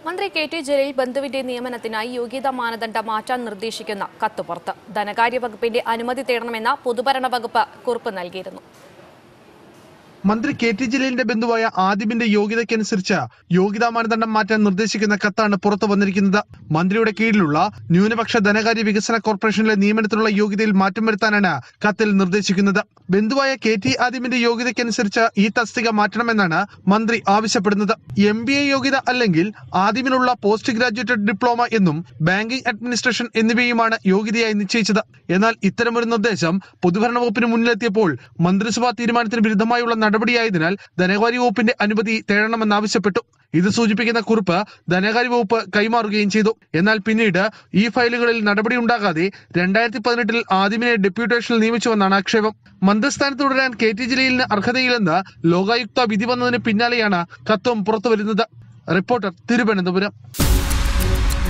മന്ത്രി K T Jaleel ബന്ധുവിന്റെ നിയമനത്തിനായി യോഗ്യതാ മാനദണ്ഡം മാറ്റാൻ നിർദ്ദേശിക്കുന്ന കത്ത് പുറത്ത് ധനകാര്യ വകുപ്പിന്റെ അനുമതി തേടണമെന്ന പൊതുഭരണ വകുപ്പ് കുറിപ്പ് നൽകിയിരുന്നു മന്ത്രി കെ ടി ജലീലിന്റെ ബന്ധുവായ ആദിബിന്റെ യോഗ്യതയ്ക്കനുസരിച്ച് യോഗ്യതാ മാനദണ്ഡം മാറ്റാൻ നിർദ്ദേശിക്കുന്ന കത്താണ് പുറത്തു വന്നിരിക്കുന്നത് മന്ത്രിയുടെ കീഴിലുള്ള ന്യൂനപക്ഷ ധനകാര്യ വികസന കോർപ്പറേഷനിലെ നിയമനത്തിലുള്ള യോഗ്യതയിൽ മാറ്റം വരുത്താനാണ് കത്തിൽ നിർദ്ദേശിക്കുന്നത് ബന്ധുവായ കെ ടി ആദിബിന്റെ യോഗ്യതയ്ക്കനുസരിച്ച് ഈ തസ്തിക മാറ്റണമെന്നാണ് മന്ത്രി ആവശ്യപ്പെടുന്നത് എം ബി എ യോഗ്യത അല്ലെങ്കിൽ ആദിമിനുള്ള പോസ്റ്റ് ഗ്രാജുവേറ്റഡ് ഡിപ്ലോമ എന്നും ബാങ്കിംഗ് അഡ്മിനിസ്ട്രേഷൻ എന്നിവയുമാണ് യോഗ്യതയായി നിശ്ചയിച്ചത് എന്നാൽ ഇത്തരമൊരു നിർദ്ദേശം പൊതുഭരണ വകുപ്പിന് മുന്നിലെത്തിയപ്പോൾ മന്ത്രിസഭാ തീരുമാനത്തിന് വിരുദ്ധമായുള്ള നടപടിയായതിനാൽ ധനകാര്യ വകുപ്പിന്റെ അനുമതി തേടണമെന്നാവശ്യപ്പെട്ടു ഇത് സൂചിപ്പിക്കുന്ന കുറിപ്പ് ധനകാര്യ വകുപ്പ് കൈമാറുകയും ചെയ്തു എന്നാൽ പിന്നീട് ഈ ഫയലുകളിൽ നടപടിയുണ്ടാകാതെ രണ്ടായിരത്തി പതിനെട്ടിൽ ആദ്യമിനെ ഡെപ്യൂട്ടേഷനിൽ നിയമിച്ചുവെന്നാണ് ആക്ഷേപം മന്ത്രിസ്ഥാനത്ത് തുടരാൻ കെ ടി ജലീലിന് അർഹതയില്ലെന്ന് ലോകായുക്ത വിധി വന്നതിന് പിന്നാലെയാണ് കത്തും പുറത്തുവരുന്നത് റിപ്പോർട്ടർ തിരുവനന്തപുരം